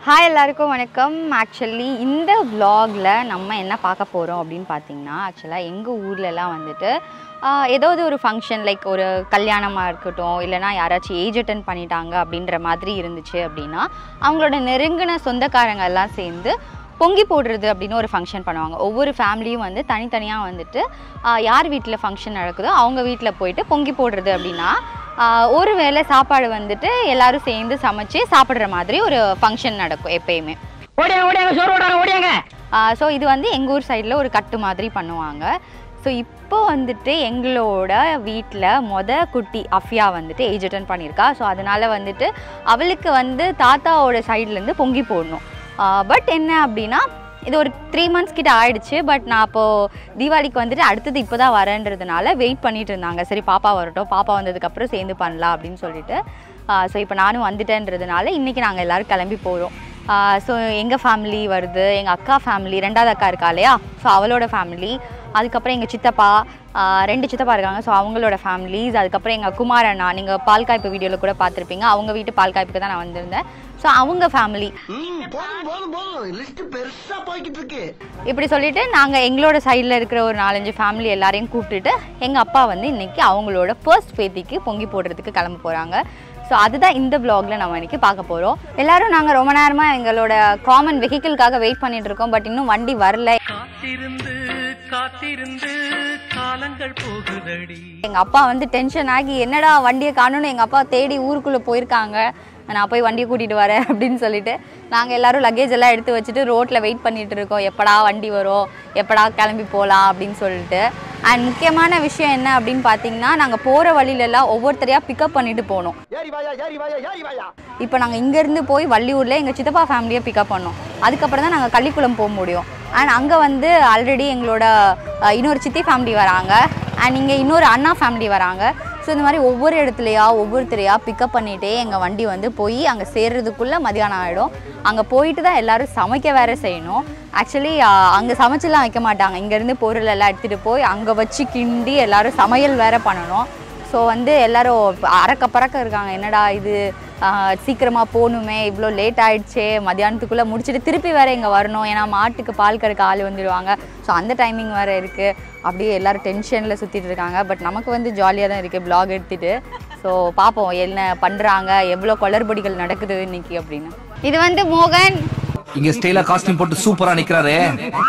Hi எல்லாருக்கும் வணக்கம் actually இந்த vlogல நம்ம என்ன பார்க்க போகிறோம் அப்படின்னு பார்த்தீங்கன்னா ஆக்சுவலாக எங்கள் ஊர்லலாம் வந்துட்டு ஆஹ், ஏதாவது ஒரு ஃபங்க்ஷன் லைக் ஒரு கல்யாணமாக இருக்கட்டும் இல்லைனா யாராச்சும் ஏஜ் அட்டன் பண்ணிட்டாங்க அப்படின்ற மாதிரி இருந்துச்சு அப்படின்னா அவங்களோட நெருங்கின சொந்தக்காரங்க எல்லாம் சேர்ந்து பொங்கி போடுறது அப்படின்னு ஒரு ஃபங்க்ஷன் பண்ணுவாங்க ஒவ்வொரு ஃபேமிலியும் வந்து தனித்தனியாக வந்துட்டு ஆஹ், யார் வீட்டில் ஃபங்க்ஷன் நடக்குதோ அவங்க வீட்டில் போயிட்டு பொங்கி போடுறது அப்படின்னா ஆஹ், ஒரு வேளை சாப்பாடு வந்துட்டு எல்லாரும் சேர்ந்து சமைச்சு சாப்பிட்ற மாதிரி ஒரு ஃபங்க்ஷன் நடக்கும் எப்பயுமே ஓடியாங்க ஓடியாங்க சோறு ஓடாங்க ஓடியாங்க ஸோ இது வந்து எங்கள் ஊர் சைடில் ஒரு கட்டு மாதிரி பண்ணுவாங்க ஸோ இப்போ வந்துட்டு எங்களோட வீட்டில் மொத குட்டி அஃபியா வந்துட்டு ஏஜ் அட்டன் பண்ணியிருக்கா ஸோ அதனால் வந்துட்டு அவளுக்கு வந்து தாத்தாவோட சைட்லேருந்து பொங்கி போடணும் பட் என்ன அப்படின்னா இது ஒரு த்ரீ மந்த்ஸ் கிட்ட ஆயிடுச்சு பட் நான் அப்போது தீபாவளிக்கு வந்துட்டு அடுத்தது இப்போ தான் வரேன்றதுனால வெயிட் பண்ணிட்டு இருந்தாங்க சரி பாப்பா வரட்டும் பாப்பா வந்ததுக்கப்புறம் சேர்ந்து பண்ணலாம் அப்படின்னு சொல்லிட்டு ஸோ இப்போ நானும் வந்துட்டேன்றதுனால இன்றைக்கி நாங்கள் எல்லோரும் கிளம்பி போகிறோம் ஸோ எங்கள் ஃபேமிலி வருது எங்கள் அக்கா ஃபேமிலி ரெண்டாவது அக்கா இருக்கா இல்லையா ஸோ அவளோட ஃபேமிலி அதுக்கப்புறம் எங்கள் சித்தப்பா ஆஹ் ரெண்டு சித்தப்பா இருக்காங்க ஸோ அவங்களோட ஃபேமிலிஸ் அதுக்கப்புறம் எங்கள் குமார் அண்ணா நீங்கள் பால் காய்ப்பு வீடியோவில் கூட பார்த்துருப்பீங்க அவங்க வீட்டு பால் காய்ப்புக்கு தான் நான் வந்திருந்தேன் ஸோ அவங்க ஃபேமிலி ம், போதும் போதும் போதும் லிஸ்ட் பெருசா போய்கிட்டு இருக்கு இப்படி சொல்லிட்டு நாங்கள் எங்களோட சைடில் இருக்கிற ஒரு நாலஞ்சு ஃபேமிலி எல்லாரையும் கூப்பிட்டுட்டு எங்கள் அப்பா வந்து இன்னைக்கு அவங்களோட ஃபர்ஸ்ட் பேத்திக்கு பொங்கி போடுறதுக்கு கிளம்ப போகிறாங்க ஸோ அதுதான் இந்த vlogல நம்ம இன்னைக்கு பார்க்க போகிறோம் எல்லாரும் நாங்கள் ரொம்ப நேரமாக எங்களோட காமன் வெஹிக்கிள்காக வெயிட் பண்ணிட்டு இருக்கோம் பட் இன்னும் வண்டி வரல காத்திருந்து காத்திருந்து காலங்கள் போகுதடி எங்கள் அப்பா வந்து டென்ஷன் ஆகி என்னடா வண்டியை காணோன்னு எங்கள் அப்பா தேடி ஊருக்குள்ளே போயிருக்காங்க நான் போய் வண்டியை கூட்டிகிட்டு வரேன் அப்படின்னு சொல்லிட்டு நாங்கள் எல்லாரும் லக்கேஜ் எல்லாம் எடுத்து வச்சுட்டு ரோட்டில் வெயிட் பண்ணிட்டு இருக்கோம் எப்படா வண்டி வரும் எப்படா கிளம்பி போகலாம் அப்படின்னு சொல்லிட்டு அண்ட் முக்கியமான விஷயம் என்ன அப்படின்னு பார்த்தீங்கன்னா நாங்கள் போகிற வழியிலலாம் ஒவ்வொருத்தரையாக பிக்கப் பண்ணிட்டு போனோம் ஏறி வாயா ஏறி வாயா ஏறி வாயா இப்போ நாங்கள் இங்கேருந்து போய் வள்ளியூரில் எங்கள் சித்தப்பா ஃபேமிலியை பிக்கப் பண்ணோம் அதுக்கப்புறம் தான் நாங்கள் கள்ளிக்குளம் போக முடியும் அண்ட் அங்கே வந்து ஆல்ரெடி எங்களோட அஹ், இன்னொரு சித்தி ஃபேமிலி வராங்க அண்ட் இங்கே இன்னொரு அண்ணா ஃபேமிலி வராங்க ஸோ இந்த மாதிரி ஒவ்வொரு இடத்துலையா ஒவ்வொருத்தரையா பிக்கப் பண்ணிகிட்டே எங்கள் வண்டி வந்து போய் அங்கே சேர்றதுக்குள்ளே மதியானம் ஆகிடும் அங்கே போயிட்டு தான் எல்லோரும் சமைக்க வேற செய்யணும் ஆக்சுவலி அங்கே சமைச்செல்லாம் வைக்க மாட்டாங்க இங்கேருந்து பொருள் எல்லாம் எடுத்துகிட்டு போய் அங்கே வச்சு கிண்டி எல்லோரும் சமையல் வேற பண்ணணும் ஸோ வந்து எல்லாரும் இப்ப அறக்க பறக்க இருக்காங்க என்னடா இது சீக்கிரமாக போகணுமே இவ்வளோ லேட் ஆயிடுச்சே மத்தியானத்துக்குள்ளே முடிச்சுட்டு திருப்பி வேற இங்கே வரணும் ஏன்னா மாட்டுக்கு பால் கறக்க ஆள் வந்துடுவாங்க ஸோ அந்த டைமிங் வேறு இருக்குது அப்படியே எல்லாரும் டென்ஷனில் சுற்றிட்டு இருக்காங்க பட் நமக்கு வந்து ஜாலியாக தான் இருக்குது vlog எடுத்துகிட்டு ஸோ பார்ப்போம் என்ன பண்ணுறாங்க எவ்வளோ குளறுபடிகள் நடக்குது இன்னைக்கு அப்படின்னு இது வந்து மோகன் இங்க ஸ்டைலா காஸ்டியூம் போட்டு சூப்பரா நிக்கிறாரே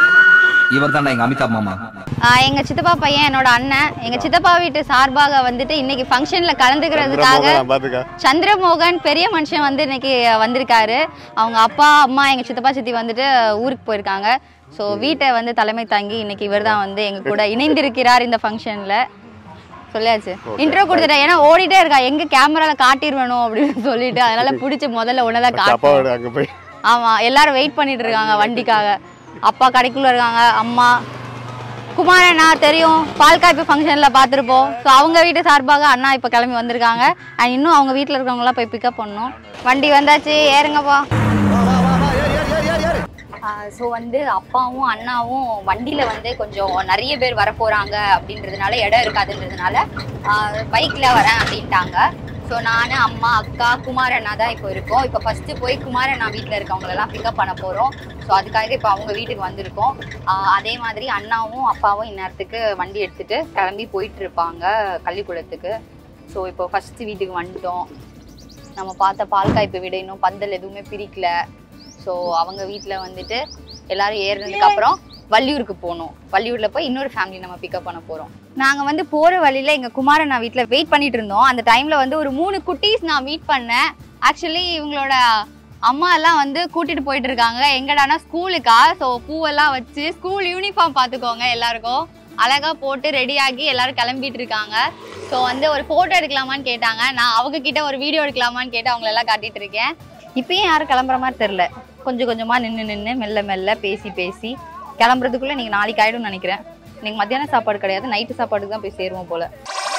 இவர் தான்டா எங்க அமிதாப் மாமா ஆஹ் எங்க சித்தப்பா பையன் என்னோட அண்ணன் எங்க சித்தப்பா வீட்டு சார்பாக வந்துட்டு இன்னைக்கு ஃபங்க்ஷன்ல கலந்துக்கிறதுக்காக சந்திரமோகன் பெரிய மனுஷன் வந்து இன்னைக்கு வந்திருக்காரு அவங்க அப்பா அம்மா எங்க சித்தப்பா சித்தி வந்துட்டு ஊருக்கு போயிருக்காங்க ஸோ வீட்டை வந்து தலைமை தாங்கி இன்னைக்கு இவர் தான் வந்து எங்க கூட இணைந்திருக்கிறார் இந்த ஃபங்க்ஷன்ல சொல்லியாச்சு இன்ட்ரோ கொடுத்துட்டேன் ஏன்னா ஓடிட்டே இருக்கா எங்க கேமரால காட்டிடுவேணும் அப்படின்னு சொல்லிட்டு அதனால பிடிச்ச முதல்ல உன்னதான் காட்டு அங்க போய் ஆமா எல்லாரும் வெயிட் பண்ணிட்டு இருக்காங்க வண்டிக்காக அப்பா கடைக்குள்ள இருக்காங்க அம்மா குமாரண்ணா தெரியும் பால் காய்ப்பு ஃபங்க்ஷனில் பார்த்துருப்போம் ஸோ அவங்க வீட்டு சார்பாக அண்ணா இப்போ கிளம்பி வந்திருக்காங்க அண்ட் இன்னும் அவங்க வீட்டில் இருக்கவங்களாம் போய் பிக்கப் பண்ணணும் வண்டி வந்தாச்சு ஏறுங்கப்பா ஸோ வந்து அப்பாவும் அண்ணாவும் வண்டியில் வந்து கொஞ்சம் நிறைய பேர் வர போகிறாங்க அப்படின்றதுனால இடம் இருக்காதுன்றதுனால பைக்கில் வரேன் அப்படின்ட்டாங்க ஸோ நான் அம்மா அக்கா குமார் அண்ணா தான் இப்போ இருக்கோம் இப்போ ஃபஸ்ட்டு போய் குமார் அண்ணா வீட்டில் இருக்கவங்களெல்லாம் பிக்கப் பண்ண போகிறோம் ஸோ அதுக்காக இப்போ அவங்க வீட்டுக்கு வந்திருக்கோம் ஆஹ் அதே மாதிரி அண்ணாவும் அப்பாவும் இந்நேரத்துக்கு வண்டி எடுத்துகிட்டு கிளம்பி போயிட்டு இருப்பாங்க கள்ளிக்குளத்துக்கு ஸோ இப்போ ஃபஸ்ட்டு வீட்டுக்கு வந்துட்டோம் நம்ம பார்த்த பால் காய்ப்பு விட இன்னும் பந்தல் எதுவுமே பிரிக்கல ஸோ அவங்க வீட்டில் வந்துட்டு எல்லாரும் ஏறினதுக்கு அப்புறம் வள்ளியூருக்கு போகணும் வள்ளியூரில் போய் இன்னொரு ஃபேமிலி நம்ம பிக்கப் பண்ண போகிறோம் நாங்கள் வந்து போகிற வழியில் எங்கள் குமாரன் நான் வீட்டில் வெயிட் பண்ணிட்டு இருந்தோம் அந்த டைமில் வந்து ஒரு மூணு குட்டீஸ் நான் மீட் பண்ணேன் ஆக்சுவலி இவங்களோட அம்மா எல்லாம் வந்து கூட்டிட்டு போயிட்டு இருக்காங்க எங்கடானா ஸ்கூலுக்கா ஸோ பூவெல்லாம் வச்சு ஸ்கூல் யூனிஃபார்ம் பார்த்துக்கோங்க எல்லாருக்கும் அழகா போட்டு ரெடி ஆகி எல்லாரும் கிளம்பிட்டு இருக்காங்க ஸோ வந்து ஒரு ஃபோட்டோ எடுக்கலாமான்னு கேட்டாங்க நான் அவங்க கிட்ட ஒரு வீடியோ எடுக்கலாமான்னு கேட்டு அவங்கள எல்லாம் காட்டிட்டு இருக்கேன் இப்பயும் யாரும் கிளம்புற மாதிரி தெரில கொஞ்சம் கொஞ்சமா நின்று நின்று மெல்ல மெல்ல பேசி பேசி கிளம்புறதுக்குள்ள நீங்க நாளைக்கு ஆயிடும்னு நினைக்கிறேன் நீங்க மத்தியான சாப்பாடு கிடையாது நைட்டு சாப்பாடுக்கு தான் போய் சேருவோம் போல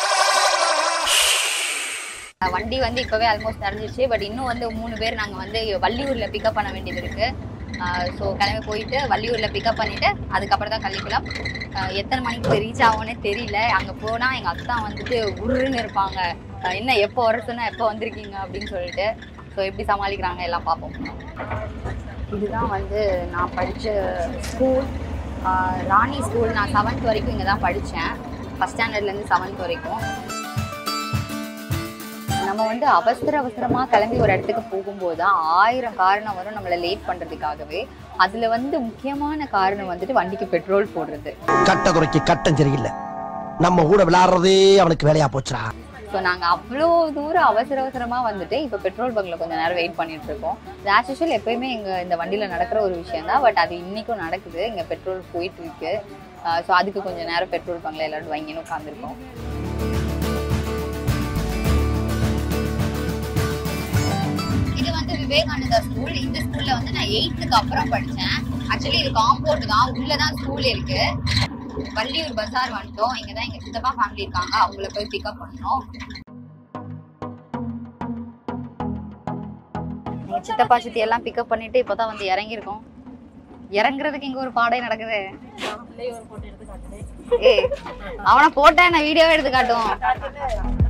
வண்டி வந்து இப்போவே ஆல்மோஸ்ட் நிறைஞ்சிச்சு பட் இன்னும் வந்து மூணு பேர் நாங்கள் வந்து வள்ளியூரில் பிக்கப் பண்ண வேண்டியது இருக்கு ஸோ கிளம்பி போயிட்டு வள்ளியூரில் பிக்கப் பண்ணிட்டு அதுக்கப்புறம் தான் கள்ளிக்குளம் ஆஹ் எத்தனை மணிக்கு போய் ரீச் ஆகும்னே தெரியல அங்கே போனால் எங்கள் அத்தா வந்துட்டு உருன்னு இருப்பாங்க ஆஹ் என்ன எப்போ வர சொன்னா எப்போ வந்திருக்கீங்க அப்படின்னு சொல்லிட்டு ஸோ ஸோ எப்படி சமாளிக்கிறாங்க எல்லாம் பார்ப்போம் இதுதான் வந்து நான் படித்த ஸ்கூல் ராணி ஸ்கூல் நான் செவன்த் வரைக்கும் இங்கே தான் படித்தேன் ஃபஸ்ட் ஸ்டாண்டர்ட்லேருந்து செவன்த் வரைக்கும் நம்ம வந்து அவசர அவசரமா கிளம்பி ஒரு இடத்துக்கு போகும்போது தான் ஆயிரம் காரணம் வரும் நம்மளை லேட் பண்றதுக்காகவே அதுல வந்து முக்கியமான காரணம் வந்துட்டு வண்டிக்கு பெட்ரோல் போடுறது கட்ட குறைக்கு கட்டம் சரியில்லை நம்ம கூட விளையாடுறதே அவனுக்கு வேலையா போச்சுடா ஸோ நாங்கள் அவ்வளோ தூரம் அவசர அவசரமாக வந்துட்டு இப்போ பெட்ரோல் பங்க்ல கொஞ்ச நேரம் வெயிட் பண்ணிட்டு இருக்கோம் ஆஸ் யூஷுவல் எப்பயுமே எங்கள் இந்த வண்டியில் நடக்கிற ஒரு விஷயம் தான் பட் அது இன்னைக்கும் நடக்குது இங்கே பெட்ரோல் போயிட்டு இருக்கு ஸோ அதுக்கு கொஞ்சம் நேரம் பெட்ரோல் பங்க்ல எல்லாரும் வாங்கின்னு உட்காந்துருக்கோம் இது வந்து விவேகானந்தா ஸ்கூல் இந்த ஸ்கூல்ல வந்து நான் எயித்துக்கு அப்புறம் படிச்சேன் ஆக்சுவலி இது காம்பவுண்ட் தான் உள்ளதான் ஸ்கூல் இருக்கு வள்ளியூர் பஜார் வந்துட்டோம் இங்க தான் எங்க சித்தப்பா ஃபேமிலி இருக்காங்க அவங்கள போய் பிக்கப் பண்ணோம் எங்க சித்தப்பா சித்தி எல்லாம் பிக்கப் பண்ணிட்டு இப்பதான் வந்து இறங்கியிருக்கோம் இறங்குறதுக்கு இங்க ஒரு பாடம் நடக்குது ஏய் அவனை போட்டா என்ன வீடியோவே எடுத்து காட்டும்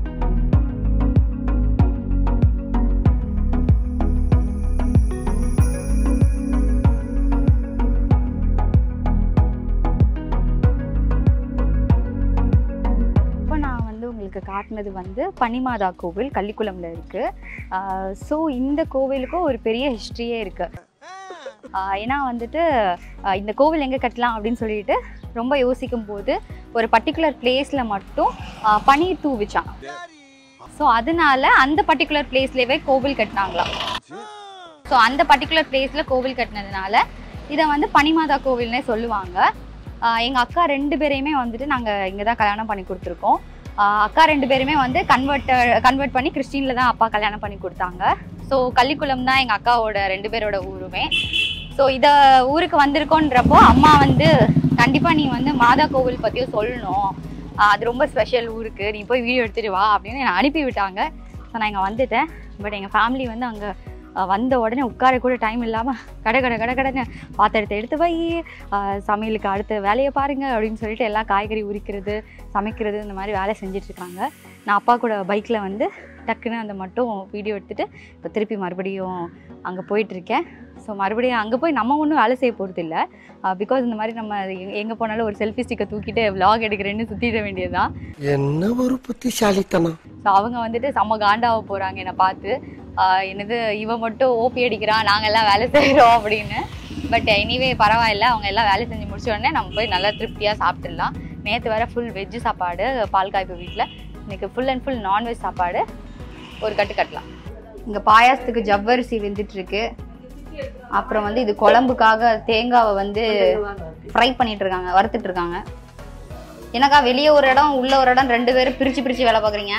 இப்போ நான் வந்து உங்களுக்கு காட்டினது வந்து பனிமாதா கோவில் கள்ளிக்குளம்ல இருக்கு ஸோ இந்த கோவிலுக்கும் ஒரு பெரிய ஹிஸ்ட்ரியே இருக்கு ஆஹ் ஏன்னா வந்துட்டு ஆஹ் இந்த கோவில் எங்கே கட்டலாம் அப்படின்னு சொல்லிட்டு ரொம்ப யோசிக்கும் போது ஒரு பர்டிகுலர் பிளேஸில் மட்டும் ஆஹ் பனீர் தூவிச்சான் ஸோ அதனால அந்த பர்டிகுலர் பிளேஸ்லேயே கோவில் கட்டினாங்களாம் ஸோ அந்த பர்டிகுலர் பிளேஸில் கோவில் கட்டினதுனால இதை வந்து பனிமாதா கோவில்னே சொல்லுவாங்க ஆஹ் எங்க அக்கா ரெண்டு பேரையுமே வந்துட்டு நாங்கள் இங்கே தான் கல்யாணம் பண்ணி கொடுத்துருக்கோம் ஆஹ் அக்கா ரெண்டு பேருமே வந்து கன்வெர்ட் கன்வெர்ட் பண்ணி கிறிஸ்டின்ல தான் அப்பா கல்யாணம் பண்ணி கொடுத்தாங்க ஸோ கள்ளிக்குளம் தான் எங்கள் அக்காவோட ரெண்டு பேரோட ஊருமே ஸோ இதை ஊருக்கு வந்திருக்கோன்றப்போ அம்மா வந்து கண்டிப்பாக நீ வந்து மாதா கோவில் பற்றியும் சொல்லணும் ஆஹ் அது ரொம்ப ஸ்பெஷல் ஊருக்கு நீ போய் வீடியோ எடுத்துட்டு வா அப்படின்னு என்னை அனுப்பி விட்டாங்க ஸோ நான் இங்கே வந்துட்டேன் பட் எங்கள் ஃபேமிலி வந்து அங்கே வந்த உடனே உட்கார கூட டைம் இல்லாமல் கடை கடை கடை கடைன்னு பாத்திரத்தை எடுத்து வை ஆஹ் சமையலுக்கு அடுத்த வேலையை பாருங்க அப்படின்னு சொல்லிட்டு எல்லா காய்கறி உரிக்கிறது சமைக்கிறது இந்த மாதிரி வேலை செஞ்சுட்டு இருக்காங்க நான் அப்பா கூட பைக்கில் வந்து டக்குன்னு அந்த மட்டும் வீடியோ எடுத்துட்டு இப்போ திருப்பி மறுபடியும் அங்கே போயிட்டுருக்கேன் ஸோ மறுபடியும் அங்கே போய் நம்ம ஒன்றும் வேலை செய்ய போகிறது இல்லை பிகாஸ் இந்த மாதிரி நம்ம எங்கே போனாலும் ஒரு செல்ஃபி ஸ்டிக்கை தூக்கிட்டு vlog எடுக்கிறேன்னு சுற்றிட வேண்டியதுதான் என்ன ஒரு புத்திசாலித்தனம் ஸோ அவங்க வந்துட்டு செம்ம காண்டாக போகிறாங்க என்னை பார்த்து ஆஹ் என்னது இவன் மட்டும் ஓபி அடிக்கிறான் நாங்கள் எல்லாம் வேலை செய்கிறோம் அப்படின்னு பட் எனிவே பரவாயில்ல அவங்க எல்லாம் வேலை செஞ்சு முடிச்ச உடனே நம்ம போய் நல்லா திருப்தியாக சாப்பிட்டுடலாம் நேற்று வேற ஃபுல் வெஜ்ஜு சாப்பாடு பால் காய்ப்பு வீட்டில் இன்னைக்கு ஃபுல் அண்ட் ஃபுல் நான்வெஜ் சாப்பாடு ஒரு கட்டு கட்டலாம் இங்கே பாயாசத்துக்கு ஜவ்வரிசி வெந்துட்டு இருக்கு அப்புறம் வந்து இது குழம்புக்காக தேங்காவை வந்து ஃப்ரை பண்ணிட்டு இருக்காங்க வறுத்துட்டு இருக்காங்க எனக்கா வெளியே ஒரு இடம் உள்ள ஒரு இடம் ரெண்டு பேரும் பிரிச்சு பிரிச்சு வேலை பார்க்குறீங்க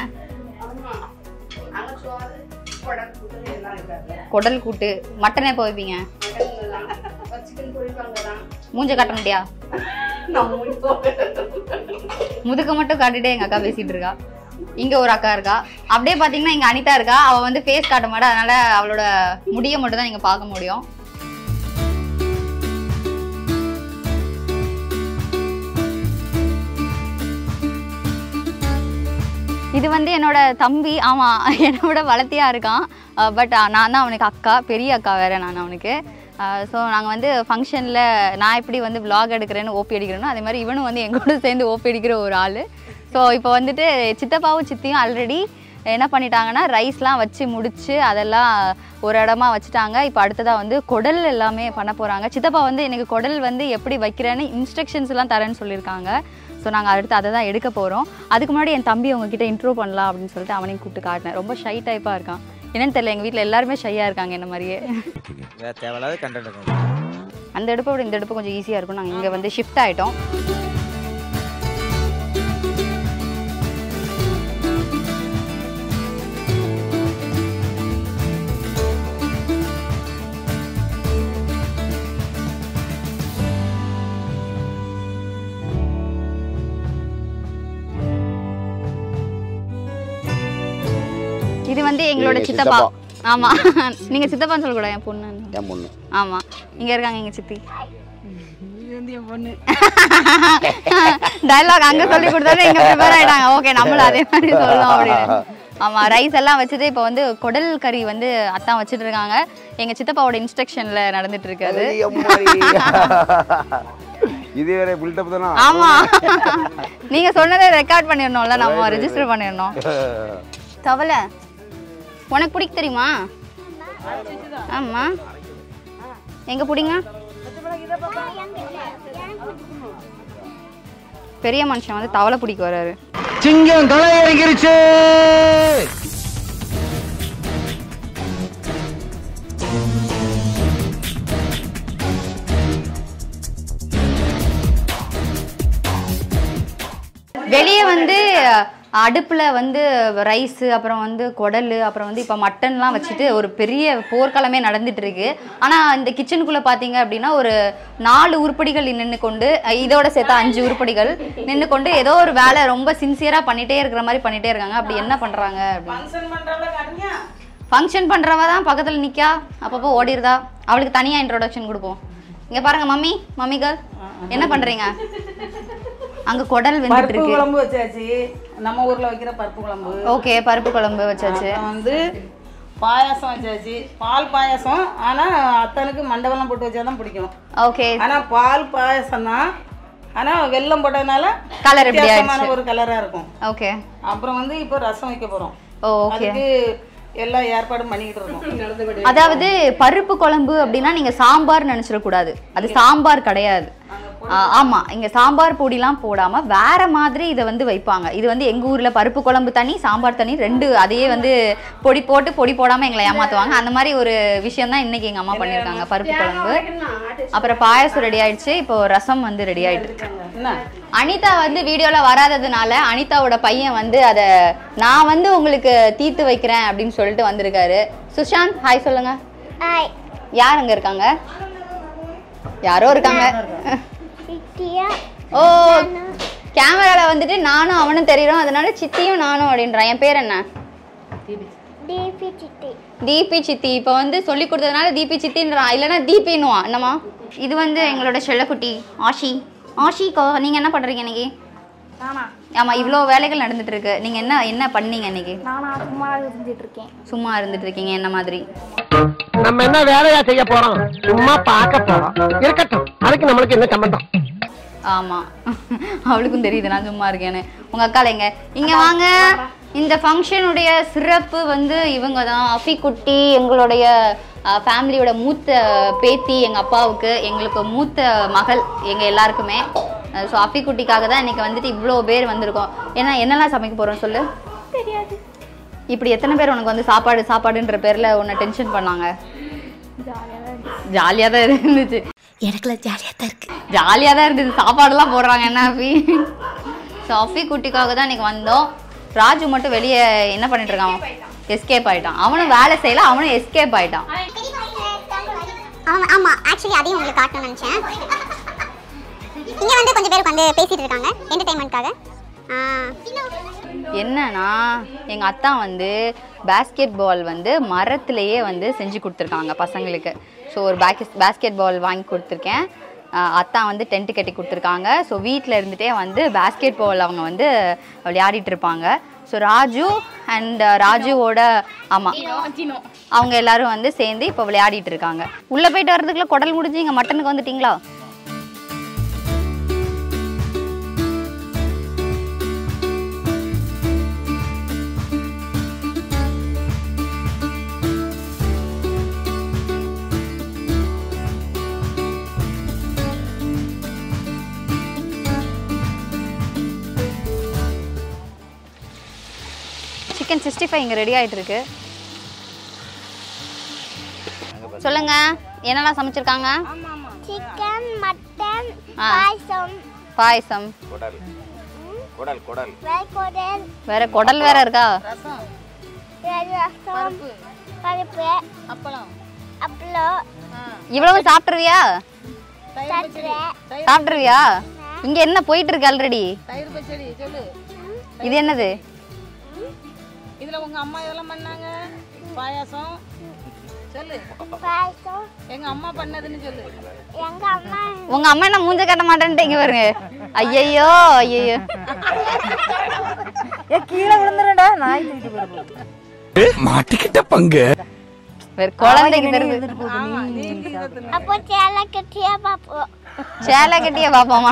குடல் கூட்டு மட்டன் எப்போ வைப்பீங்க மூஞ்ச காட்ட முடியா முதுக்க மட்டும் காட்டிட்டே எங்க அக்கா பேசிட்டு இருக்கா இங்க ஒரு அக்கா இருக்கா அப்படியே பாத்தீங்கன்னா இங்க அனிதா இருக்கா அவ வந்து ஃபேஸ் காட்ட மாட்டா அதனால அவளோட முடிய மட்டும் தான் நீங்க பார்க்க முடியும் இது வந்து என்னோட தம்பி ஆமா என்னோட வளர்த்தியா இருக்கான் பட் நான் தான் அவனுக்கு அக்கா பெரிய அக்கா வேற நான் அவனுக்கு ஸோ நாங்கள் வந்து ஃபங்க்ஷனில் நான் எப்படி வந்து vlog எடுக்கிறேன்னு ஓபி அடிக்கிறேனோ அதே மாதிரி இவனும் வந்து எங்கூட சேர்ந்து ஓபி அடிக்கிற ஒரு ஆள் ஸோ இப்போ வந்துட்டு சித்தப்பாவும் சித்தியும் ஆல்ரெடி என்ன பண்ணிட்டாங்கன்னா ரைஸ்லாம் வச்சு முடிச்சு அதெல்லாம் ஒரு இடமா வச்சுட்டாங்க இப்போ அடுத்ததாக வந்து குடல் எல்லாமே பண்ண போகிறாங்க சித்தப்பா வந்து எனக்கு குடல் வந்து எப்படி வைக்கிறேன்னு இன்ஸ்ட்ரக்ஷன்ஸ்லாம் தரேன்னு சொல்லியிருக்காங்க ஸோ நாங்கள் அடுத்து அதை தான் எடுக்க போகிறோம் அதுக்கு முன்னாடி என் தம்பி உங்ககிட்ட இன்ட்ரோ பண்ணலாம் அப்படின்னு சொல்லிட்டு அவனையும் கூப்பிட்டு காட்டினேன் ரொம்ப ஷை டைப்பாக இருக்கான் என்னன்னு தெரியல எங்கள் வீட்டில் எல்லாருமே ஷையாக இருக்காங்க என்ன மாதிரியே வேற தேவையில்லாத கண்டென்ட் அந்த அடுப்பை விட இந்த அடுப்பு கொஞ்சம் ஈஸியாக இருக்கும் நாங்கள் இங்கே வந்து ஷிஃப்ட் ஆகிட்டோம் இது வந்து எங்களோட நீங்க சித்தப்பா சித்தப்பா. ஆமா நீங்க சித்தப்பான்னு சொல்லக்கூடாது என் பொண்ணு என் பொண்ணு ஆமா இங்க இருக்காங்க எங்க சித்தி டயலாக் அங்க சொல்லி கொடுத்தாரு இங்க ப்ரிப்பேர் ஆயிட்டாங்க ஓகே நம்மளும் அதே மாதிரி சொல்லலாம் அப்படின்னு ஆமா ரைஸ் எல்லாம் வச்சது இப்போ வந்து குடல் கறி வந்து அத்தான் வச்சிட்டு இருக்காங்க எங்க சித்தப்பாவோட இன்ஸ்ட்ரக்ஷன்ல நடந்துட்டு இருக்கு அது இது வேற பில்டப் தானா ஆமா நீங்க சொன்னதை ரெக்கார்ட் பண்ணிடணும்ல நம்ம ரெஜிஸ்டர் பண்ணிடணும் தவளை உனக்கு பிடிக்க தெரியுமா ஆமா எங்க பிடிங்க பெரிய மனுஷன் வந்து தவளை பிடிக்க வராரு சிங்கம் களை இறங்கிருச்சு வெளியே வந்து அடுப்புல வந்து ரைஸ் அப்புறம் வந்து குடல் அப்புறம் வந்து இப்போ மட்டன்லாம் வச்சுட்டு ஒரு பெரிய போர்க்களமே நடந்துட்டு இருக்கு ஆனா இந்த கிச்சனுக்குள்ள பாத்தீங்க அப்படின்னா ஒரு நாலு உருப்படிகள் நின்று கொண்டு அஹ் இதோட சேர்த்து அஞ்சு உருப்படிகள் நின்று கொண்டு ஏதோ ஒரு வேலை ரொம்ப சின்சியரா பண்ணிட்டே இருக்கிற மாதிரி பண்ணிட்டே இருக்காங்க அப்படி என்ன பண்றாங்க அப்படின்னு ஃபங்க்ஷன் பண்றவ தான் பக்கத்துல நிக்கா அப்பப்போ ஓடிடுதா அவளுக்கு தனியா இன்ட்ரோடக்ஷன் கொடுப்போம் இங்க பாருங்க மம்மி மம்மி கேர்ள் என்ன பண்றீங்க அங்க குடல் வெந்துட்டு பருப்பு இருக்கு குழம்பு வச்சாச்சு நம்ம ஊர்ல வைக்கிற பருப்பு குழம்பு ஓகே பருப்பு குழம்பு வச்சாச்சு அப்புறம் வந்து பாயாசம் வச்சாச்சு பால் பாயாசம் ஆனா அத்தனுக்கு மண்டபம்லாம் போட்டு வச்சாதான் பிடிக்கும் ஓகே ஆனா பால் பாயாசம் தான் ஆனா வெல்லம் போட்டதுனால Colour எப்படி வித்தியாசமான ஆயிடுச்சு? ஒரு கலரா இருக்கும் ஓகே அப்புறம் வந்து இப்போ ரசம் வைக்க போறோம் ஓ ஓகே அதுக்கு எல்லா ஏற்பாடும் பண்ணிக்கிட்டு இருக்கோம் அதாவது பருப்பு குழம்பு அப்படின்னா நீங்க சாம்பார் நினைச்சிடக்கூடாது அது சாம்பார் கிடையாது ஆ, ஆமா இங்க சாம்பார் பொடிலாம் போடாம வேற மாதிரி இதை வந்து வைப்பாங்க இது வந்து எங்க ஊர்ல பருப்பு குழம்பு தனி சாம்பார் தனி ரெண்டு அதையே வந்து பொடி போட்டு பொடி போடாம எங்களை ஏமாத்துவாங்க அந்த மாதிரி ஒரு விஷயம் தான் இன்னைக்கு எங்க அம்மா பண்ணியிருக்காங்க பருப்பு குழம்பு அப்புறம் பாயாசம் ரெடி ஆயிடுச்சு இப்போ ரசம் வந்து ரெடி ஆயிட்டு இருக்கு என்ன அனிதா வந்து வீடியோல வராததுனால அனிதாவோட பையன் வந்து அத நான் வந்து உங்களுக்கு தீர்த்து வைக்கிறேன் அப்படின்னு சொல்லிட்டு வந்திருக்காரு சுஷாந்த் ஹாய் சொல்லுங்க ஹாய் யார் அங்க இருக்காங்க யாரோ இருக்காங்க சித்தியா ஓ கேமரால வந்துட்டு நானும் அவனும் தெரியுறோம் அதனால சித்தியும் நானும் அப்படின்றான் என் பேர் என்ன டிபி சித்தி தீபி சித்தி இப்போ வந்து சொல்லி கொடுத்ததுனால தீபி சித்தின்றான் இல்லைன்னா தீபின்னுவான் என்னம்மா இது வந்து எங்களோட செல்லக்குட்டி ஆஷி ஆஷி கோ நீங்க என்ன பண்றீங்க இன்னைக்கு நானா ஆமா இவ்வளோ வேலைகள் நடந்துட்டு இருக்கு நீங்க என்ன என்ன பண்ணீங்க இன்னைக்கு நானா சும்மா இருந்துட்டு இருக்கேன் சும்மா இருந்துட்டு இருக்கீங்க என்ன மாதிரி நம்ம என்ன வேலையா செய்ய போறோம் சும்மா பார்க்க போறோம் இருக்கட்டும் அதுக்கு நம்மளுக்கு என்ன சம்பந்தம் ஆமா அவளுக்கும் தெரியுது நான் சும்மா இருக்கேன்னு உங்க அக்கால எங்க இங்க வாங்க இந்த ஃபங்க்ஷனுடைய சிறப்பு வந்து இவங்க தான் அஃபி குட்டி எங்களுடைய ஃபேமிலியோட மூத்த பேத்தி எங்க அப்பாவுக்கு எங்களுக்கு மூத்த மகள் எங்க எல்லாருக்குமே ஸோ அஃபி குட்டிக்காக தான் இன்னைக்கு வந்துட்டு இவ்வளோ பேர் வந்திருக்கோம் ஏன்னா என்னெல்லாம் சமைக்க போறோம் சொல்லு தெரியாது இப்படி எத்தனை பேர் உனக்கு வந்து சாப்பாடு சாப்பாடுன்ற பேர்ல உன்னை டென்ஷன் பண்ணாங்க ஜாலியாக தான் இருந்துச்சு எனக்குலாம் ஜாலியாக தான் இருக்கு ஜாலியாக தான் இருந்தது சாப்பாடுலாம் போடுறாங்க என்ன அஃபி ஸோ அஃபி குட்டிக்காக தான் இன்னைக்கு வந்தோம் ராஜு மட்டும் வெளியே என்ன பண்ணிட்டு இருக்கான் எஸ்கேப் ஆயிட்டான் அவனும் வேலை செய்யல அவனும் எஸ்கேப் ஆயிட்டான் ஆமா ஆமா ஆக்சுவலி அதையும் உங்களுக்கு காட்டணும்னு நினைச்சேன் இங்க வந்து கொஞ்சம் பேர் உட்காந்து பேசிட்டு இருக்காங்க என்டர்டைன்மெண்ட்காக என்னன்னா எங்க அத்தா வந்து பேஸ்கெட் பால் வந்து மரத்திலேயே வந்து செஞ்சு கொடுத்துருக்காங்க பசங்களுக்கு ஸோ ஒரு பேக்கெட் பேஸ்கெட் பால் வாங்கி கொடுத்துருக்கேன் ஆஹ் அத்தா வந்து டென்ட் கட்டி கொடுத்துருக்காங்க ஸோ வீட்டில் இருந்துகிட்டே வந்து பேஸ்கெட் பால் அவங்க வந்து விளையாடிட்டு இருப்பாங்க ஸோ ராஜு அண்ட் ராஜுவோட ஆமாம் அவங்க எல்லாரும் வந்து சேர்ந்து இப்போ விளையாடிட்டு இருக்காங்க உள்ளே போயிட்டு வர்றதுக்குள்ள குடல் முடிஞ்சு இங்கே மட்டனுக்கு வந்துட்டீங்களா சிக்கன் சிக்ஸ்டி ஃபைவ் இங்கே ரெடி ஆயிட்டு இருக்கு சொல்லுங்க என்னெல்லாம் சமைச்சிருக்காங்க சிக்கன் மட்டன் ஆ. பாயசம் பாயசம் குடல் குடல் குடல் வேர்க்கோடல் வேற குடல் வேற இருக்கா ரசம் பருப்பு அப்பளம் அப்பளம் இவ்வளவு சாப்பிட்டுருவியா சட்டை சாப்பிட்டுருவியா இங்க என்ன போயிட்டு இருக்கு ஆல்ரெடி தயிர் பச்சடி சொல்லு இது என்னது இதுல உங்க அம்மா இதெல்லாம் பண்ணாங்க பாயாசம் சொல்லு எங்க அம்மா பண்ணதுன்னு சொல்லு உங்க அம்மா என்ன மூஞ்ச கட்ட மாட்டேன்ட்டீங்க பாருங்க ஐயையோ ஐயையோ கீழே விழுந்துடா நாய் தூக்கிட்டு போயிடும் மாட்டிக்கிட்ட பங்கு வேற குழந்தைக்கு தெரியுது ஆமா நீ இதை தின்னு. அப்போ சேலை கட்டியா பாப்போம் சேலை கட்டிய பாப்போமா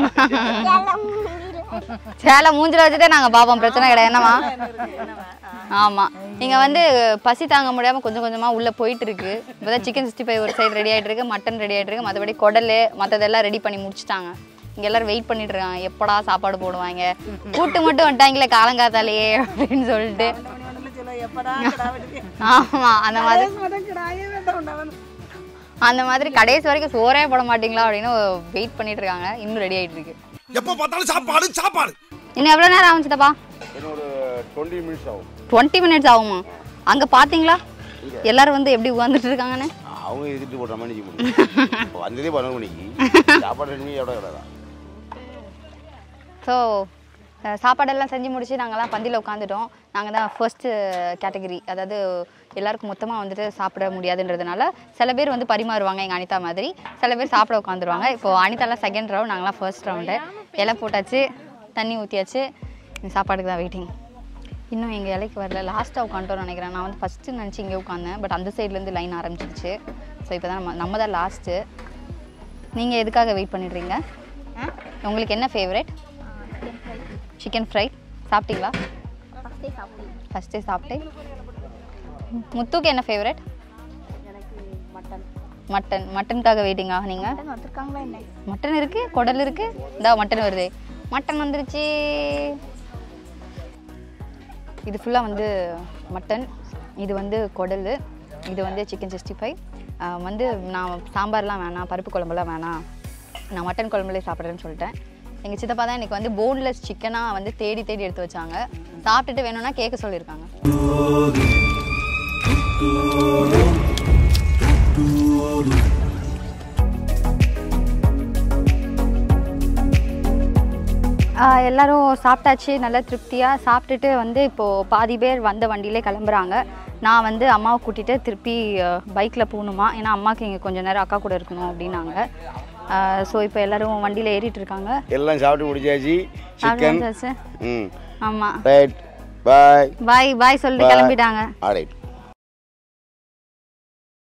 சேலை மூஞ்சில வச்சுட்டே நாங்க பாப்போம் பிரச்சனை கிடையாது என்னமா ஆமா இங்க வந்து பசி தாங்க முடியாம கொஞ்சம் கொஞ்சமா உள்ள போயிட்டு இருக்கு இப்பதான் சிக்கன் சிக்ஸ்டி ஃபைவ் ஒரு சைடு ரெடி ஆயிட்டு இருக்கு மட்டன் ரெடி ஆயிட்டு இருக்கு மற்றபடி குடல் மத்ததெல்லாம் ரெடி பண்ணி முடிச்சிட்டாங்க இங்க எல்லாரும் வெயிட் பண்ணிட்டு இருக்காங்க எப்படா சாப்பாடு போடுவாங்க கூட்டு மட்டும் வந்துட்டாங்களே காலங்காத்தாலேயே அப்படின்னு சொல்லிட்டு ஒண்ணுல சொல்ல எப்படா கிடா வெட்டுக்கு. ஆமா அந்த மாதிரி மொதல் கிடாயே வேண்டாம் உண்டாவணும். அந்த மாதிரி கடைசி வரைக்கும் சோறே போட மாட்டீங்களா அப்படின்னு வெயிட் பண்ணிட்டு இருக்காங்க இன்னும் ரெடி ஆயிட்டு இருக்கு எப்ப பார்த்தாலும் சாப்பாடு சாப்பாடு இன்னும் எவ்வளவு நேரம் ஆகும் சித்தப்பா இன்னும் ஒரு டுவெண்ட்டி மினிட்ஸ் ஆகும் டுவெண்ட்டி மினிட்ஸ் ஆகுமா அங்க பாத்தீங்களா எல்லாரும் வந்து எப்படி உட்காந்துட்டு இருக்காங்கன்னு அவங்க எதிர்த்து போடுற மாதிரி நிக்க முடியும் வந்ததே பன்னெண்டு மணிக்கு சாப்பாடு ரெண்டு மணி எவ்வளோ கிடதா ஸோ சாப்பாடெல்லாம் செஞ்சு முடிச்சு நாங்கள்லாம் பந்தியில் உட்காந்துட்டோம் நாங்கள் தான் ஃபர்ஸ்ட்டு கேட்டகரி அதாவது எல்லாருக்கும் மொத்தமாக வந்துட்டு சாப்பிட முடியாதுன்றதுனால சில பேர் வந்து பரிமாறுவாங்க எங்கள் அனிதா மாதிரி சில பேர் சாப்பிட உட்காந்துருவாங்க இப்போ அனிதாலாம் செகண்ட் ரவுண்ட் நாங்களாம் ஃபர்ஸ்ட் ரவுண்டு இலை போட்டாச்சு தண்ணி ஊற்றியாச்சு சாப்பாடுக்கு தான் வெயிட்டிங் இன்னும் எங்கள் இலைக்கு வரல லாஸ்ட்டாக உட்காந்துட்டோம்னு நினைக்கிறேன் நான் வந்து ஃபஸ்ட்டு நினச்சி இங்கே உட்காந்தேன் பட் அந்த சைட்லேருந்து லைன் ஆரம்பிச்சிருச்சு ஸோ இப்போ தான் நம்ம நம்ம தான் லாஸ்ட்டு நீங்கள் எதுக்காக வெயிட் பண்ணிடுறீங்க உங்களுக்கு என்ன ஃபேவரட் சிக்கன் ஃப்ரை சாப்பிட்டீங்களா ஃபஸ்ட்டே சாப்பிட்டேன் முத்துக்கு என்ன ஃபேவரட் மட்டன் மட்டனுக்காக வெயிட்டிங்கா நீங்கள் மட்டன் இருக்கு குடல் இருக்கு இந்தா மட்டன் வருது மட்டன் வந்துருச்சு இது ஃபுல்லாக வந்து மட்டன் இது வந்து குடல் இது வந்து சிக்கன் சிக்ஸ்டி ஃபைவ் வந்து நான் சாம்பார்லாம் வேணாம் பருப்பு குழம்புலாம் வேணாம் நான் மட்டன் குழம்புலே சாப்பிட்றேன்னு சொல்லிட்டேன் எங்கள் சித்தப்பா தான் எனக்கு வந்து போன்லெஸ் சிக்கனாக வந்து தேடி தேடி எடுத்து வச்சாங்க சாப்பிட்டுட்டு வேணும்னா கேட்க சொல்லியிருக்காங்க ஆஹ் எல்லாரும் சாப்பிட்டாச்சு நல்லா திருப்தியாக சாப்பிட்டுட்டு வந்து இப்போது பாதி பேர் வந்த வண்டியிலே கிளம்புறாங்க நான் வந்து அம்மாவை கூட்டிகிட்டு திருப்பி பைக்கில் போகணுமா ஏன்னா அம்மாவுக்கு இங்கே கொஞ்சம் நேரம் அக்கா கூட இருக்கணும் அப்படின்னாங்க ஸோ இப்போ எல்லாரும் வண்டியில் ஏறிட்டு இருக்காங்க எல்லாம் சாப்பிட்டு முடிச்சாச்சு சிக்கன் சாப்பிட்டு ம் ஆமாம் ரைட் பாய் பாய் பாய் சொல்லிட்டு Bye. கிளம்பிட்டாங்க ஆ ரைட்